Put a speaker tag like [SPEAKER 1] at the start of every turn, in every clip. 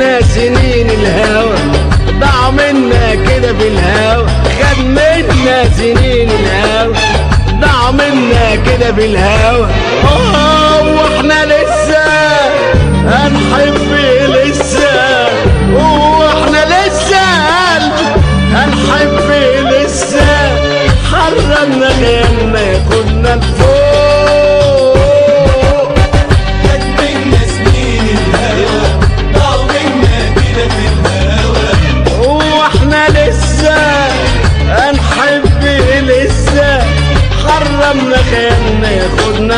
[SPEAKER 1] منا سنين الهوى ضاع منا كده بالهوى خد منا سنين الهوى ضاع منا كده بالهوى اه واحنا لسه هنحب لسه واحنا لسه هنحب لسه حرمنا غيرنا ياخدنا لفوق
[SPEAKER 2] خد منا سنين الهوى ضاع منا كده في الهوى
[SPEAKER 1] واحنا لسه هنحب لسه حرمنا خيالنا ياخدنا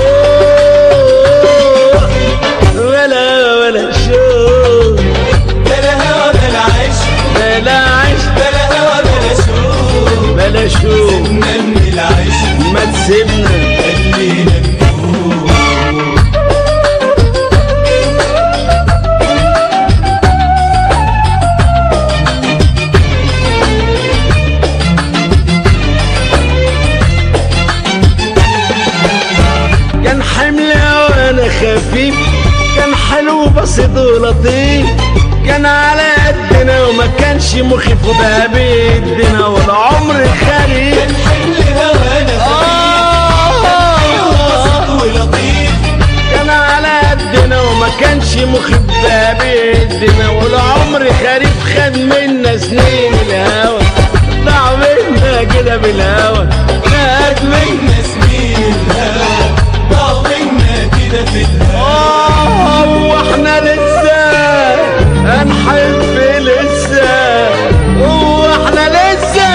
[SPEAKER 1] لفوق ولا ولا شوق
[SPEAKER 2] بلا هوى بلا عشق
[SPEAKER 1] بلا عشق
[SPEAKER 2] بلا هوى بلا شوق
[SPEAKER 1] بلا شوق
[SPEAKER 2] سيبنا من العشق
[SPEAKER 1] ما تسيبنا
[SPEAKER 2] خلينا نفوق
[SPEAKER 1] كان حمل وانا خفيف كان حلو بسيط ولطيف كان على قدنا وما كانش مخيف وده بيدنا والعمر خريف
[SPEAKER 2] كان حمل هوانا بسيط ولطيف
[SPEAKER 1] كان على قدنا وما كانش مخيف ده بيدنا والعمر خريف خد منا سنين الهوى ضاع منا كده بالهوى خد منا
[SPEAKER 2] منا سنين الهوى ضاع منا كده في الهوى
[SPEAKER 1] آه واحنا لسه هنحب لسه واحنا لسه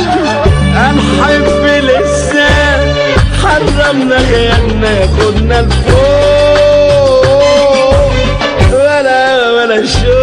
[SPEAKER 1] هنحب لسه حرمنا غيرنا ياخدنا لفوق ولا ولا شو